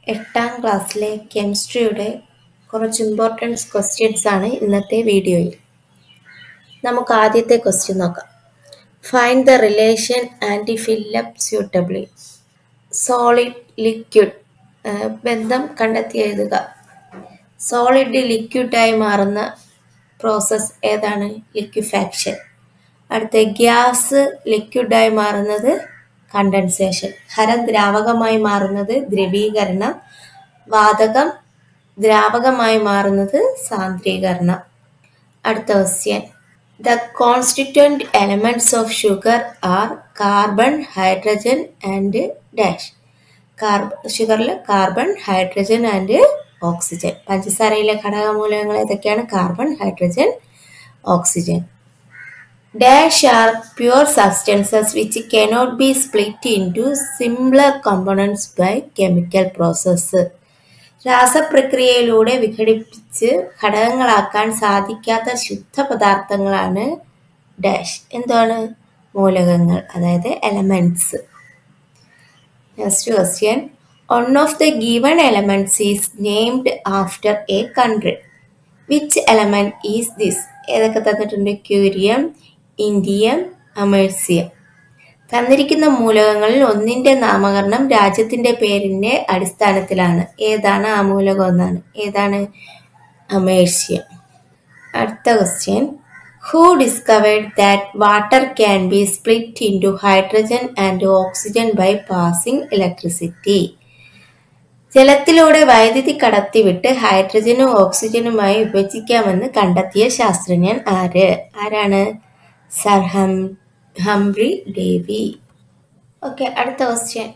എട്ടാം ക്ലാസ്സിലെ കെമിസ്ട്രിയുടെ കുറച്ച് ഇമ്പോർട്ടൻസ് ക്വസ്റ്റ്യൻസ് ആണ് ഇന്നത്തെ വീഡിയോയിൽ നമുക്ക് ആദ്യത്തെ ക്വസ്റ്റ്യൻ നോക്കാം find the relation and fill up suitably solid liquid ബന്ധം കണ്ടെത്തി എഴുതുക സോളിഡ് ലിക്വിഡായി മാറുന്ന പ്രോസസ്സ് ഏതാണ് ലിക്വിഫാക്ഷൻ അടുത്ത ഗ്യാസ് ലിക്വിഡായി മാറുന്നത് കണ്ടൻസേഷൻ ഹരം ദ്രാവകമായി മാറുന്നത് ദ്രവീകരണം വാതകം ദ്രാവകമായി മാറുന്നത് സാന്ദ്രീകരണം അടുത്ത question the constituent elements of sugar are carbon hydrogen and dash കാർബ ഷുഗറിൽ കാർബൺ ഹൈഡ്രജൻ ആൻഡ് ഓക്സിജൻ പഞ്ചസാരയിലെ ഘടകമൂലകങ്ങൾ ഏതൊക്കെയാണ് carbon hydrogen oxygen Dash are pure substances which cannot be split into simpler components by chemical process. രാസപ്രക്രിയയിലൂടെ വിഘടിപ്പിച്ച് ഘടകങ്ങളാക്കാൻ സാധിക്കാത്ത ശുദ്ധ പദാർത്ഥങ്ങളാണ് ഡാഷ് എന്താണ് മൂലകങ്ങൾ അതായത് elements next question one of the given elements is named after a country which element is this ഏതൊക്കെ തന്നിട്ടുണ്ട് ക്യൂരിയം ഇന്ത്യം അമേഴ്സിയം തന്നിരിക്കുന്ന മൂലകങ്ങളിൽ ഒന്നിന്റെ നാമകരണം രാജ്യത്തിന്റെ പേരിന്റെ അടിസ്ഥാനത്തിലാണ് ഏതാണ് ആ മൂലകം എന്നാണ് ഏതാണ് അമേഴ്സ്യം അടുത്ത question who discovered that water can be split into hydrogen and oxygen by passing electricity ജലത്തിലൂടെ വൈദ്യുതി കടത്തിവിട്ട് ഹൈഡ്രജനും ഓക്സിജനുമായി വിഭജിക്കാമെന്ന് കണ്ടെത്തിയ ശാസ്ത്രജ്ഞൻ ആര് ആരാണ് sir Hum Humphry Davy okay അടുത്ത question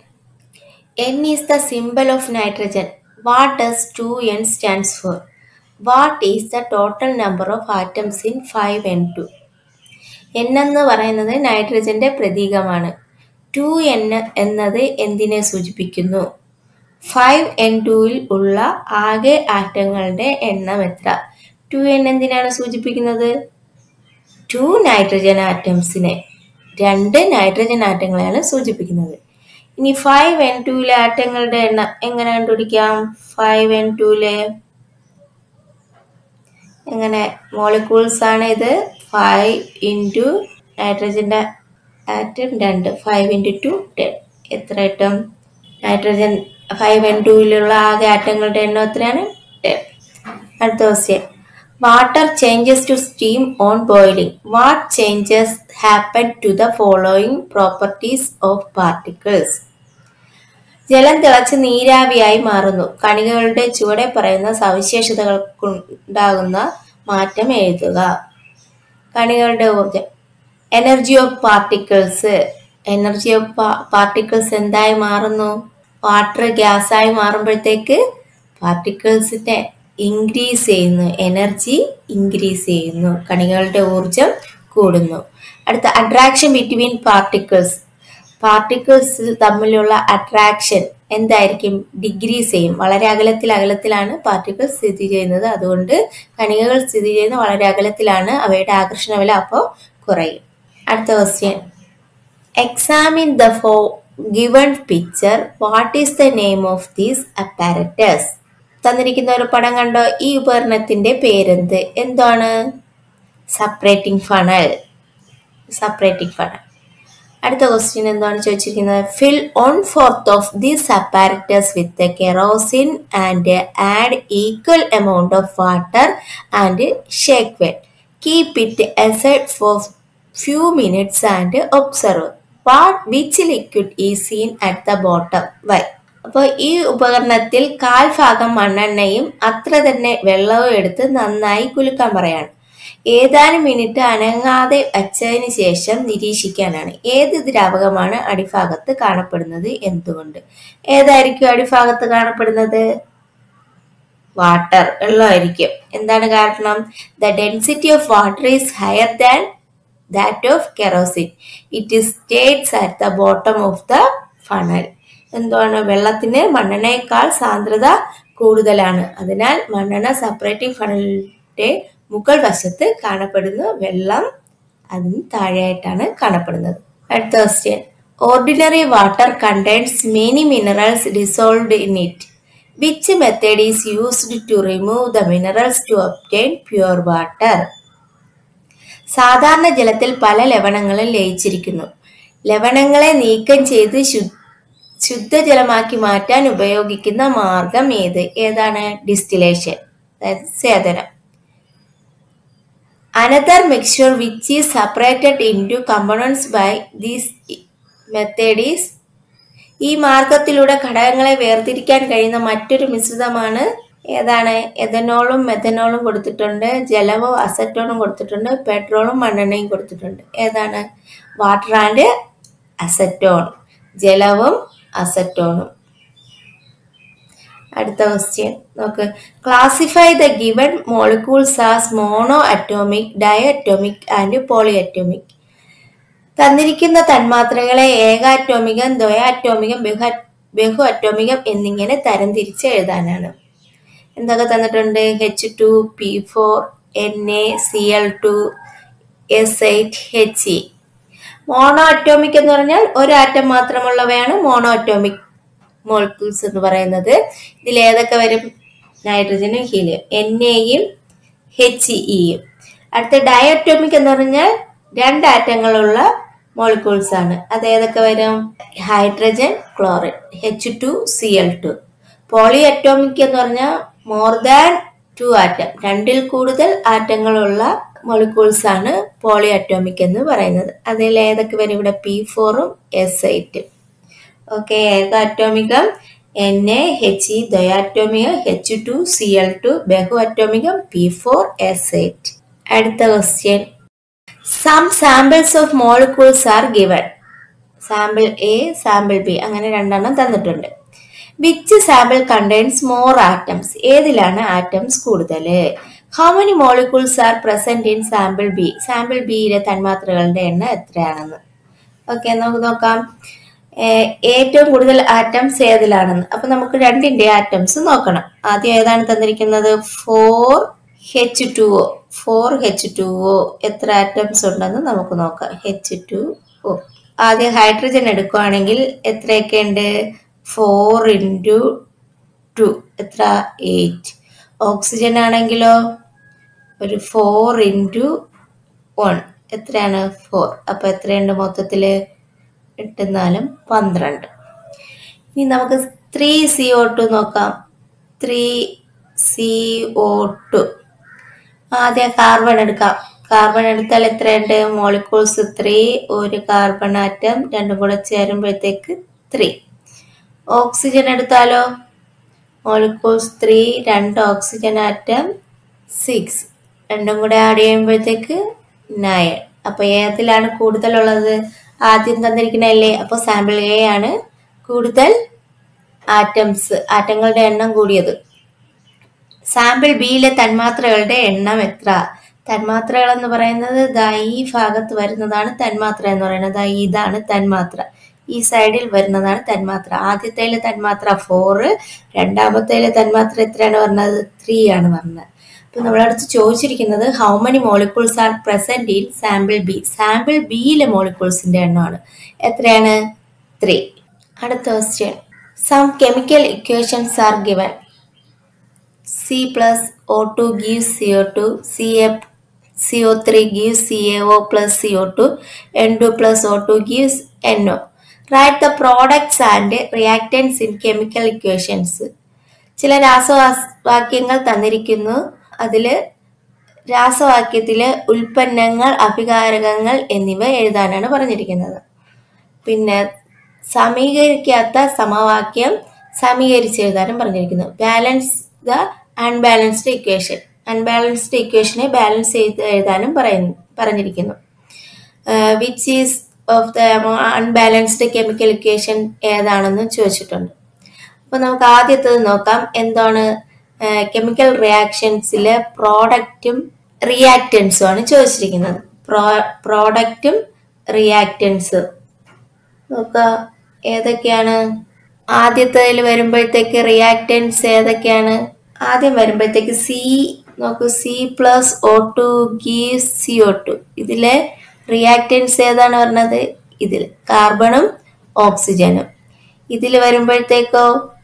N is the symbol of nitrogen what does two N stands for what is the total number of atoms in five N two N എന്ന് പറയുന്നത് നൈട്രജന്റെ പ്രതീകമാണ് ടു എൻ എന്നത് എന്തിനെ സൂചിപ്പിക്കുന്നു five N ടുവിൽ ഉള്ള ആകെ ആറ്റങ്ങളുടെ എണ്ണം എത്ര ടു എൻ എന്തിനാണ് സൂചിപ്പിക്കുന്നത് ടു നൈട്രജൻ ആറ്റംസിനെ രണ്ട് നൈട്രജൻ ആറ്റങ്ങളെയാണ് സൂചിപ്പിക്കുന്നത് ഇനി ഫൈവ് എൻ ടുവിലെ ആറ്റങ്ങളുടെ എണ്ണം എങ്ങനെ കണ്ടുപിടിക്കാം ഫൈവ് എൻ ടുവിലെ എങ്ങനെ മോളിക്യൂൾസ് ആണ് ഇത് ഫൈവ് ഇൻറ്റു നൈട്രജൻ്റെ ആറ്റം രണ്ട് ഫൈവ് ഇൻറ്റു ടു ടെൻ എത്ര കിട്ടും നൈട്രജൻ ഫൈവ് എൻ ടുവിലുള്ള ആകെ ആറ്റങ്ങളുടെ എണ്ണം എത്രയാണ് ടെൻ അടുത്ത question water changes to steam on boiling what changes happen to the following properties of particles ജലം തിളച്ച് നീരാവിയായി മാറുന്നു കണികകളുടെ ചുവടെ പറയുന്ന സവിശേഷതകൾക്കുണ്ടാകുന്ന മാറ്റം എഴുതുക കണികളുടെ ഊർജം energy of particles energy of particles എന്തായി മാറുന്നു വാട്ടർ ഗ്യാസായി മാറുമ്പോഴത്തേക്ക് പാർട്ടിക്കിൾസിന്റെ ഇൻക്രീസ് ചെയ്യുന്നു എനർജി ഇൻക്രീസ് ചെയ്യുന്നു കണികളുടെ ഊർജം കൂടുന്നു അടുത്ത അട്രാക്ഷൻ ബിറ്റ്വീൻ പാർട്ടിക്കിൾസ് പാർട്ടിക്കിൾസ് തമ്മിലുള്ള അട്രാക്ഷൻ എന്തായിരിക്കും ഡിഗ്രീസ് ചെയ്യും വളരെ അകലത്തിൽ അകലത്തിലാണ് പാർട്ടിക്കിൾ സ്ഥിതി ചെയ്യുന്നത് അതുകൊണ്ട് കണികകൾ സ്ഥിതി ചെയ്യുന്ന വളരെ അകലത്തിലാണ് അവയുടെ ആകർഷണ വില അപ്പോൾ കുറയും അടുത്ത ക്വസ്റ്റ്യൻ എക്സാമിൻ ദ ഫോ given picture what is the name of these apparatus തന്നിരിക്കുന്ന ഒരു പടം കണ്ടോ ഈ ഉപകരണത്തിന്റെ പേരെന്ത് എന്താണ് സപ്പറേറ്റിംഗ് ഫണൽ സപ്പറേറ്റിംഗ് ഫണൽ അടുത്ത ക്വസ്റ്റ്യൻ എന്താണ് ചോദിച്ചിരിക്കുന്നത് fill one fourth of these apparatus with kerosene and add equal amount of water and shake well keep it aside for few minutes and observe what which liquid is seen at the bottom why അപ്പോൾ ഈ ഉപകരണത്തിൽ കാൽ ഭാഗം മണ്ണെണ്ണയും അത്ര തന്നെ വെള്ളവും എടുത്ത് നന്നായി കുലുക്കാൻ പറയാണ് ഏതാനും മിനിറ്റ് അനങ്ങാതെ വച്ചതിന് ശേഷം നിരീക്ഷിക്കാനാണ് ഏത് ദ്രാവകമാണ് അടിഭാഗത്ത് കാണപ്പെടുന്നത് എന്തുകൊണ്ട് ഏതായിരിക്കും അടിഭാഗത്ത് കാണപ്പെടുന്നത് വാട്ടർ വെള്ളമായിരിക്കും എന്താണ് കാരണം the density of water is higher than that of kerosene it is states at the bottom of the funnel എന്താണ് വെള്ളത്തിന് മണ്ണെണ്ണയേക്കാൾ സാന്ദ്രത കൂടുതലാണ് അതിനാൽ മണ്ണെണ്ണ സെപ്പറേറ്റിംഗ് ഫണലിന്റെ മുകൾ വശത്ത് കാണപ്പെടുന്ന വെള്ളം അതിന് താഴെയായിട്ടാണ് കാണപ്പെടുന്നത് അടുത്ത question ordinary water contains many minerals dissolved in it which method is used to remove the minerals to obtain pure water സാധാരണ ജലത്തിൽ പല ലവണങ്ങളും ലയിച്ചിരിക്കുന്നു ലവണങ്ങളെ നീക്കം ചെയ്ത് ശു- ശുദ്ധജലമാക്കി മാറ്റാൻ ഉപയോഗിക്കുന്ന മാർഗം ഏത് ഏതാണ് ഡിസ്റ്റിലേഷൻ അതായത് സേതനം another mixture which is separated into components by these method is ഈ മാർഗത്തിലൂടെ ഘടകങ്ങളെ വേർതിരിക്കാൻ കഴിയുന്ന മറ്റൊരു മിശ്രിതമാണ് ഏതാണ് എഥനോളും മെഥനോളും കൊടുത്തിട്ടുണ്ട് ജലവും അസറ്റോണും കൊടുത്തിട്ടുണ്ട് പെട്രോളും മണ്ണെണ്ണയും കൊടുത്തിട്ടുണ്ട് ഏതാണ് വാട്ടർ ആൻഡ് അസറ്റോൺ ജലവും അസറ്റോണും അടുത്ത ക്വസ്റ്റ്യൻ നോക്ക് classify the given molecules as monoatomic diatomic and polyatomic തന്നിരിക്കുന്ന തന്മാത്രകളെ ഏകാറ്റോമികം ദ്വയാറ്റോമികം ബഹു ബഹു അറ്റോമികം എന്നിങ്ങനെ തരംതിരിച്ച് എഴുതാനാണ് എന്തൊക്കെ തന്നിട്ടുണ്ട് H two P four N A C L two S eight H E monoatomic എന്ന് പറഞ്ഞാൽ ഒരു ആറ്റം മാത്രമുള്ളവയാണ് മോണോ അറ്റോമിക് മോളിക്യൂൾസ് എന്ന് പറയുന്നത് ഇതിൽ ഏതൊക്കെ വരും നൈട്രജനും ഹീലിയം എൻ എയും എച്ച് ഇയും അടുത്ത ഡയറ്റോമിക് എന്ന് പറഞ്ഞാൽ രണ്ട് ആറ്റങ്ങളുള്ള മോളിക്യൂൾസ് ആണ് അത് ഏതൊക്കെ വരും hydrogen chlorine H two C L two polyatomic എന്ന് പറഞ്ഞാൽ മോർ ദാൻ ടു ആറ്റം രണ്ടിൽ കൂടുതൽ ആറ്റങ്ങളുള്ള മോളിക്യൂൾസ് ആണ് പോളി അറ്റോമിക് എന്ന് പറയുന്നത് അതിൽ ഏതൊക്കെ വരും ഇവിടെ പി ഫോറും എസ് എയ്റ്റും ഓക്കെ ഏകാറ്റോമികം എൻ എ എച്ച് ഇ ദ്വയാറ്റോമികം H two C L two ബഹു അറ്റോമികം പി ഫോർ എസ് എയ്റ്റ് അടുത്ത question some samples of molecules are given sample A sample B അങ്ങനെ രണ്ടെണ്ണം തന്നിട്ടുണ്ട് which sample contains more atoms ഏതിലാണ് ആറ്റംസ് കൂടുതൽ how many molecules are present in sample B sample ബിയിലെ തന്മാത്രകളുടെ എണ്ണം എത്രയാണെന്ന് ഓക്കെ നമുക്ക് നോക്കാം ഏഹ് ഏറ്റവും കൂടുതൽ ആറ്റംസ് ഏതിലാണെന്ന് അപ്പൊ നമുക്ക് രണ്ടിന്റെ ആറ്റംസ് നോക്കണം ആദ്യം ഏതാണ് തന്നിരിക്കുന്നത് four H two O four H two O എത്ര ആറ്റംസ് ഉണ്ടെന്ന് നമുക്ക് നോക്കാം എച്ച് ടു ഒ ആദ്യം ഹൈഡ്രജൻ എടുക്കുകയാണെങ്കിൽ എത്രയൊക്കെ ഉണ്ട് ഫോർ ഇൻറ്റു ടു എത്ര എയ്റ്റ് ഓക്സിജൻ ആണെങ്കിലോ ഒരു ഫോർ ഇൻറ്റു വൺ എത്രയാണ് ഫോർ അപ്പോൾ എത്രയുണ്ട് മൊത്തത്തിൽ എട്ട് നാലും പന്ത്രണ്ട് ഇനി നമുക്ക് ത്രീ സി ഒ ടു നോക്കാം ത്രീ സി ഒ ടു ആദ്യം കാർബൺ എടുക്കാം കാർബൺ എടുത്താൽ എത്രയുണ്ട് മോളിക്യൂൾസ് ത്രീ ഒരു കാർബൺ ആറ്റം രണ്ടും കൂടെ ചേരുമ്പോഴത്തേക്ക് ത്രീ ഓക്സിജൻ എടുത്താലോ മോളിക്യൂൾസ് ത്രീ രണ്ട് ഓക്സിജൻ ആറ്റം സിക്സ് രണ്ടും കൂടെ ആഡ് ചെയ്യുമ്പോഴത്തേക്ക് നയൻ അപ്പോൾ ഏതിലാണ് കൂടുതലുള്ളത് ആദ്യം തന്നിരിക്കുന്നതല്ലേ അപ്പോൾ സാമ്പിൾ എ ആണ് കൂടുതൽ ആറ്റംസ് ആറ്റങ്ങളുടെ എണ്ണം കൂടിയത് സാമ്പിൾ ബിയിലെ തന്മാത്രകളുടെ എണ്ണം എത്ര തന്മാത്രകൾ എന്ന് പറയുന്നത് ദാ ഈ ഭാഗത്ത് വരുന്നതാണ് തന്മാത്ര എന്ന് പറയുന്നത് ദാ ഇതാണ് തന്മാത്ര ഈ സൈഡിൽ വരുന്നതാണ് തന്മാത്ര ആദ്യത്തേലെ തന്മാത്ര ഫോറ് രണ്ടാമത്തേലെ തന്മാത്ര എത്രയാണ് പറഞ്ഞത് ത്രീ ആണ് പറഞ്ഞത് അപ്പൊ നമ്മളടുത്ത് ചോദിച്ചിരിക്കുന്നത് how many molecules are present in sample B sample ബിയിലെ മോളിക്യൂൾസിന്റെ എണ്ണമാണ് എത്രയാണ് ത്രീ അടുത്ത question some chemical equations are given C plus O2 gives CO2, CF, CO3 gives CaO plus CO2, N2 plus O2 gives NO. Write the products and reactants in chemical equations. ചില രാസവാക്യങ്ങൾ തന്നിരിക്കുന്നു അതിൽ രാസവാക്യത്തിലെ ഉൽപ്പന്നങ്ങൾ അഭികാരകങ്ങൾ എന്നിവ എഴുതാനാണ് പറഞ്ഞിരിക്കുന്നത് പിന്നെ സമീകരിക്കാത്ത സമവാക്യം സമീകരിച്ച് എഴുതാനും പറഞ്ഞിരിക്കുന്നു balance the unbalanced equation unbalanced ഇക്വേഷനെ ബാലൻസ് ചെയ്ത് എഴുതാനും പറയുന്നു പറഞ്ഞിരിക്കുന്നു which is of the unbalanced chemical equation ഏതാണെന്ന് ചോദിച്ചിട്ടുണ്ട് അപ്പോൾ നമുക്ക് ആദ്യത്തത് നോക്കാം എന്താണ് കെമിക്കൽ റിയാക്ഷൻസിലെ പ്രോഡക്റ്റും റിയാക്റ്റൻസും ആണ് ചോദിച്ചിരിക്കുന്നത് പ്രോ പ്രോഡക്റ്റും റിയാക്റ്റൻസും നോക്കുക ഏതൊക്കെയാണ് ആദ്യത്തേതിൽ വരുമ്പോഴത്തേക്ക് റിയാക്റ്റൻസ് ഏതൊക്കെയാണ് ആദ്യം വരുമ്പോഴത്തേക്ക് സി നോക്കൂ C plus O two give C O two ഇതിലെ റിയാക്റ്റൻസ് ഏതാണ് പറഞ്ഞത് ഇതിൽ കാർബണും ഓക്സിജനും ഇതിൽ വരുമ്പോഴത്തേക്കോ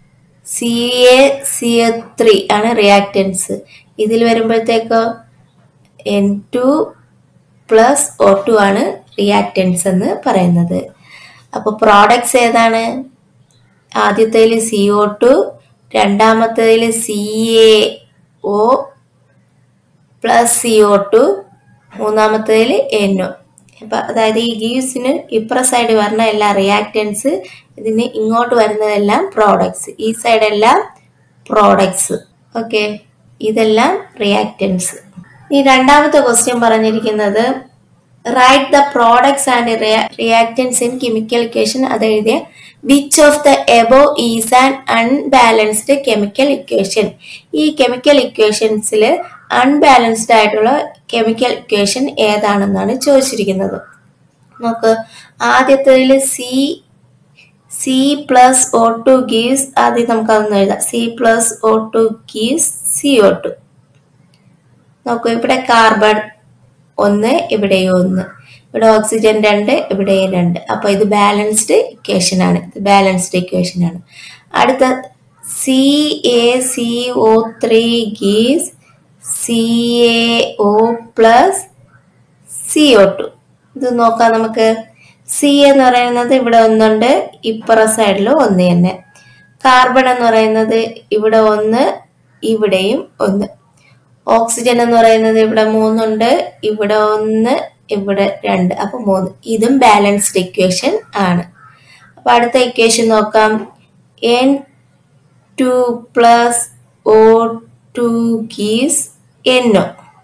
C A C A three ആണ് റിയാക്റ്റൻസ് ഇതിൽ വരുമ്പോഴത്തേക്കോ N two plus O two ആണ് റിയാക്റ്റൻസ് എന്ന് പറയുന്നത് അപ്പോൾ പ്രോഡക്ട്സ് ഏതാണ് ആദ്യത്തേൽ സി ഒ ടു രണ്ടാമത്തേൽ C A O plus C O two മൂന്നാമത്തേൽ എൻ ഒ അപ്പം അതായത് ഈ ഗീവ്സിന് ഇപ്പുറ സൈഡ് വരുന്ന എല്ലാ റിയാക്റ്റൻസ് ഇതിന് ഇങ്ങോട്ട് വരുന്നതെല്ലാം പ്രോഡക്ട്സ് ഈ സൈഡ് എല്ലാം പ്രോഡക്ട്സ് ഓക്കെ ഇതെല്ലാം റിയാക്റ്റൻസ് ഈ രണ്ടാമത്തെ ക്വസ്റ്റ്യൻ പറഞ്ഞിരിക്കുന്നത് write the products and reactants in chemical equation അത് എഴുതിയ which of the above is an unbalanced chemical equation ഈ കെമിക്കൽ ഇക്വേഷൻസിൽ അൺബാലൻസ്ഡ് ആയിട്ടുള്ള കെമിക്കൽ ഇക്വേഷൻ ഏതാണെന്നാണ് ചോദിച്ചിരിക്കുന്നത് നോക്ക് ആദ്യത്തേതിൽ C C plus O two gives ആദ്യം നമുക്ക് അതൊന്ന് എഴുതാം C plus O two gives C O two നോക്കൂ ഇവിടെ കാർബൺ ഒന്ന് ഇവിടെയും ഒന്ന് ഇവിടെ ഓക്സിജൻ രണ്ട് ഇവിടെയും രണ്ട് അപ്പൊ ഇത് ബാലൻസ്ഡ് ഇക്വേഷൻ ആണ് ഇത് ബാലൻസ്ഡ് ഇക്വേഷൻ ആണ് അടുത്ത C A C O three gives C A O plus C O two ഇത് നോക്കാം നമുക്ക് സി എന്ന് പറയുന്നത് ഇവിടെ ഒന്നുണ്ട് ഇപ്പുറ സൈഡിൽ ഒന്ന് തന്നെ കാർബൺ എന്ന് പറയുന്നത് ഇവിടെ ഒന്ന് ഇവിടെയും ഒന്ന് ഓക്സിജൻ എന്ന് പറയുന്നത് ഇവിടെ മൂന്നുണ്ട് ഇവിടെ ഒന്ന് ഇവിടെ രണ്ട് അപ്പൊ മൂന്ന് ഇതും ബാലൻസ്ഡ് ഇക്വേഷൻ ആണ് അപ്പൊ അടുത്ത ഇക്വേഷൻ നോക്കാം N two plus O two gives എന്നോ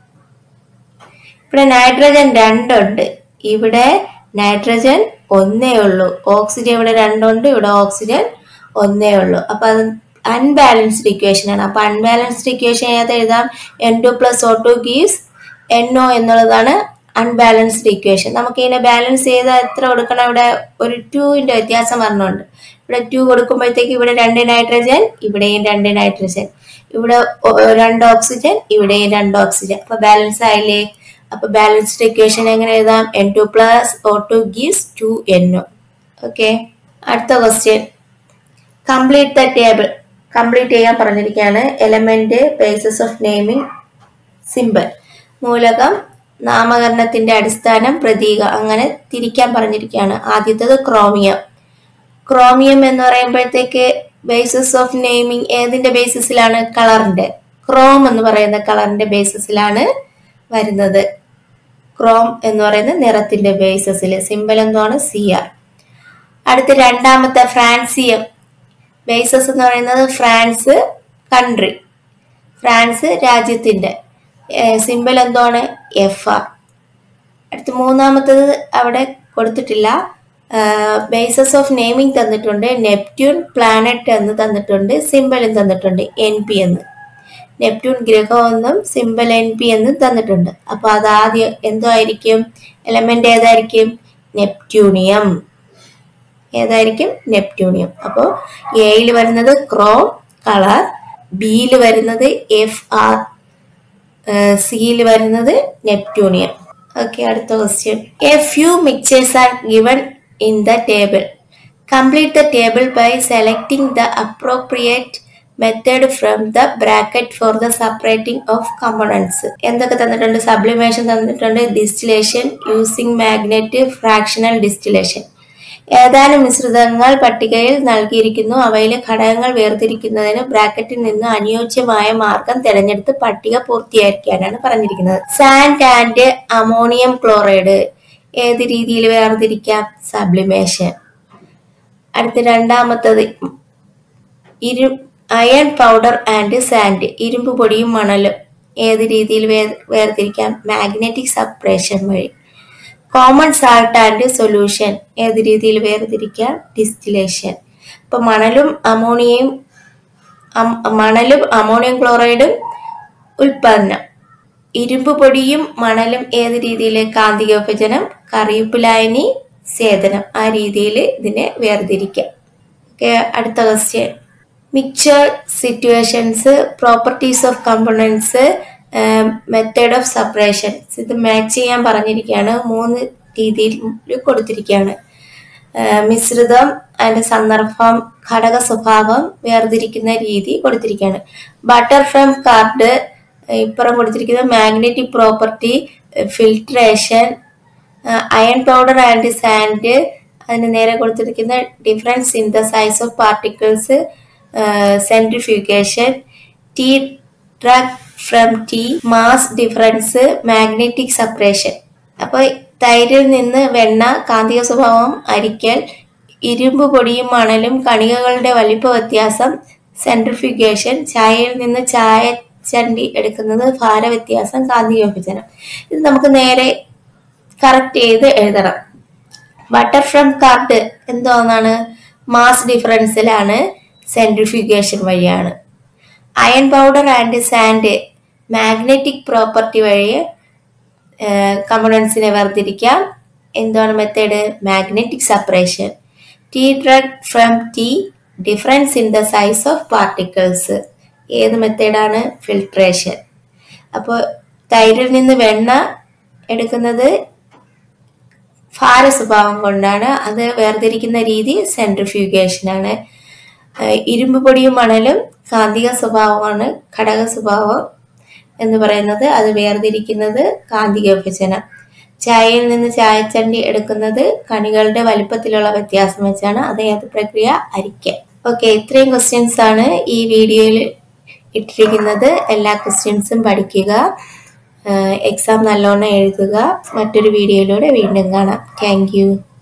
ഇവിടെ നൈട്രജൻ രണ്ടുണ്ട് ഇവിടെ നൈട്രജൻ ഒന്നേ ഉള്ളൂ ഓക്സിജൻ ഇവിടെ രണ്ടുണ്ട് ഇവിടെ ഓക്സിജൻ ഒന്നേ ഉള്ളൂ അപ്പൊ അത് അൺബാലൻസ്ഡ് ഇക്വേഷൻ ആണ് അപ്പൊ അൺബാലൻസ്ഡ് ഇക്വേഷൻ ഏത് എഴുതാം N two plus O two gives N O എന്നുള്ളതാണ് അൺബാലൻസ്ഡ് ഇക്വേഷൻ നമുക്ക് ഇതിനെ ബാലൻസ് ചെയ്താൽ എത്ര കൊടുക്കണം ഇവിടെ ഒരു ടുവിന്റെ വ്യത്യാസം പറഞ്ഞുണ്ട് ഇവിടെ ടു കൊടുക്കുമ്പോഴത്തേക്ക് ഇവിടെ രണ്ട് നൈട്രജൻ ഇവിടെയും രണ്ട് നൈട്രജൻ ഇവിടെ ഒ- രണ്ട് ഓക്സിജൻ ഇവിടെയും രണ്ട് ഓക്സിജൻ അപ്പൊ ബാലൻസ് ആയില്ലേ അപ്പൊ ബാലൻസ്ഡ് ഇക്വേഷൻ എങ്ങനെ എഴുതാം N two plus O two gives two N O okay അടുത്ത question complete the table complete ചെയ്യാൻ പറഞ്ഞിരിക്കുകയാണ് element basis of naming symbol മൂലകം നാമകരണത്തിന്റെ അടിസ്ഥാനം പ്രതീക അങ്ങനെ തിരിക്കാൻ പറഞ്ഞിരിക്കുകയാണ് ആദ്യത്തേത് ക്രോമിയം ക്രോമിയം എന്ന് പറയുമ്പോഴത്തേക്ക് ബേസിസ് ഓഫ് നെയിമിംഗ് ഏതിന്റെ ബേസിസിലാണ് കളറിന്റെ ക്രോം എന്ന് പറയുന്ന കളറിന്റെ ബേസിസിലാണ് വരുന്നത് ക്രോം എന്ന് പറയുന്ന നിറത്തിന്റെ ബേസിസിൽ സിമ്പിൾ എന്താണ് സി ആർ അടുത്ത രണ്ടാമത്തെ ഫ്രാൻസിയം ബേസസ് എന്ന് പറയുന്നത് ഫ്രാൻസ് കൺട്രി ഫ്രാൻസ് രാജ്യത്തിന്റെ സിമ്പിൾ എന്താണ് എഫ് ആർ അടുത്ത മൂന്നാമത്തത് അവിടെ കൊടുത്തിട്ടില്ല ബേസസ് ഓഫ് നെയിമിംഗ് തന്നിട്ടുണ്ട് നെപ്റ്റ്യൂൺ പ്ലാനറ്റ് എന്ന് തന്നിട്ടുണ്ട് സിമ്പിളും തന്നിട്ടുണ്ട് എൻ പി എന്ന് നെപ്റ്റ്യൂൺ ഗ്രഹമെന്നും സിമ്പിൾ എൻ പി എന്നും തന്നിട്ടുണ്ട് അപ്പൊ അത് ആദ്യം എന്തോ ആയിരിക്കും എലമെന്റ് ഏതായിരിക്കും നെപ്റ്റ്യൂണിയം ഏതായിരിക്കും നെപ്റ്റ്യൂണിയം അപ്പോൾ എയിൽ വരുന്നത് ക്രോം കളർ ബിയിൽ വരുന്നത് എഫ് ആർ സിയിൽ വരുന്നത് നെപ്റ്റ്യൂണിയം ഓക്കെ അടുത്ത question a few mixtures are given in the table complete the table by selecting the appropriate method from the bracket for the separating of components എന്തൊക്കെ തന്നിട്ടുണ്ട് sublimation തന്നിട്ടുണ്ട് distillation using magnet fractional distillation ഏതാനും മിശ്രിതങ്ങൾ പട്ടികയിൽ നൽകിയിരിക്കുന്നു അവയിലെ ഘടകങ്ങൾ വേർതിരിക്കുന്നതിന് ബ്രാക്കറ്റിൽ നിന്ന് അനുയോജ്യമായ മാർഗം തിരഞ്ഞെടുത്ത് പട്ടിക പൂർത്തിയാക്കാനാണ് പറഞ്ഞിരിക്കുന്നത് സാൻഡ് ആൻഡ് അമോണിയം ക്ലോറൈഡ് ഏത് രീതിയിൽ വേർതിരിക്കാം സബ്ലിമേഷൻ അടുത്ത രണ്ടാമത്തത് ഇരു അയൺ പൗഡർ ആൻഡ് സാൻഡ് ഇരുമ്പ് പൊടിയും മണലും ഏത് രീതിയിൽ വേർ വേർതിരിക്കാം മാഗ്നറ്റിക് സപ്പറേഷൻ വഴി കോമൺ സാൾട്ട് ആൻഡ് സൊല്യൂഷൻ ഏത് രീതിയിൽ വേർതിരിക്കാം ഡിസ്റ്റിലേഷൻ ഇപ്പൊ മണലും അമോണിയയും അം- മണലും അമോണിയം ക്ലോറൈഡും ഉൽപ്പന്നം ഇരുമ്പ് പൊടിയും മണലും ഏത് രീതിയിൽ കാന്തിക വിഭജനം കറിയുപ്പ് ലായനി സേതനം ആ രീതിയിൽ ഇതിനെ വേർതിരിക്കാം ഓക്കെ അടുത്ത question mixture situations properties of components method of separations ഇത് മാച്ച് ചെയ്യാൻ പറഞ്ഞിരിക്കുകയാണ് മൂന്ന് രീതിയിൽ കൊടുത്തിരിക്കുകയാണ് ആ, മിശ്രിതം അതിന്റെ സന്ദർഭം ഘടക സ്വഭാവം വേർതിരിക്കുന്ന രീതി കൊടുത്തിരിക്കുകയാണ് ബട്ടർ ഫ്രം കാർഡ് ഇപ്പുറം കൊടുത്തിരിക്കുന്ന magnetic property filtration iron powder and sand അതിന് നേരെ കൊടുത്തിരിക്കുന്ന difference in the size of particles centrifugation ടി ഡ്രഗ് ഫ്രം ടി മാസ് ഡിഫറൻസ് മാഗ്നറ്റിക് സെപ്പറേഷൻ അപ്പോൾ തൈരിൽ നിന്ന് വെണ്ണ കാന്തിക സ്വഭാവം അരിക്കൽ ഇരുമ്പ് പൊടിയും മണലും കണികകളുടെ വലിപ്പ വ്യത്യാസം സെൻട്രിഫ്യൂഗേഷൻ ചായയിൽ നിന്ന് ചായ ചണ്ടി എടുക്കുന്നത് ഭാരവ്യത്യാസം കാന്തിക വിഭജനം ഇത് നമുക്ക് നേരെ കറക്റ്റ് ചെയ്ത് എഴുതണം ബട്ടർ ഫ്രം കാർഡ് എന്തോന്നാണ് മാസ് ഡിഫറൻസിലാണ് സെൻട്രിഫ്യൂഗേഷൻ വഴിയാണ് iron powder and sand magnetic property വഴി കമ്പണൻസിനെ വേർതിരിക്കാം എന്താണ് method magnetic separation the drug from the difference in the size of particles ഏത് മെത്തേഡാണ് ഫിൽട്രേഷൻ അപ്പോൾ തൈരിൽ നിന്ന് വെണ്ണ എടുക്കുന്നത് ഭാര സ്വഭാവം കൊണ്ടാണ് അത് വേർതിരിക്കുന്ന രീതി സെൻട്രിഫ്യൂഗേഷൻ ആണ് ഇരുമ്പ് പൊടിയും മണലും കാന്തിക സ്വഭാവമാണ് ഘടക സ്വഭാവം എന്ന് പറയുന്നത് അത് വേർതിരിക്കുന്നത് കാന്തിക വിഭജനം ചായയിൽ നിന്ന് ചായച്ചണ്ടി എടുക്കുന്നത് കണികളുടെ വലിപ്പത്തിലുള്ള വ്യത്യാസം വെച്ചാണ് അത് ഏത് പ്രക്രിയ അരിക്കൽ ഓക്കെ ഇത്രയും ക്വസ്റ്റ്യൻസ് ആണ് ഈ വീഡിയോയിൽ ഇട്ടിരിക്കുന്നത് എല്ലാ ക്വസ്റ്റ്യൻസും പഠിക്കുക എക്സാം നല്ലോണം എഴുതുക മറ്റൊരു വീഡിയോയിലൂടെ വീണ്ടും കാണാം താങ്ക്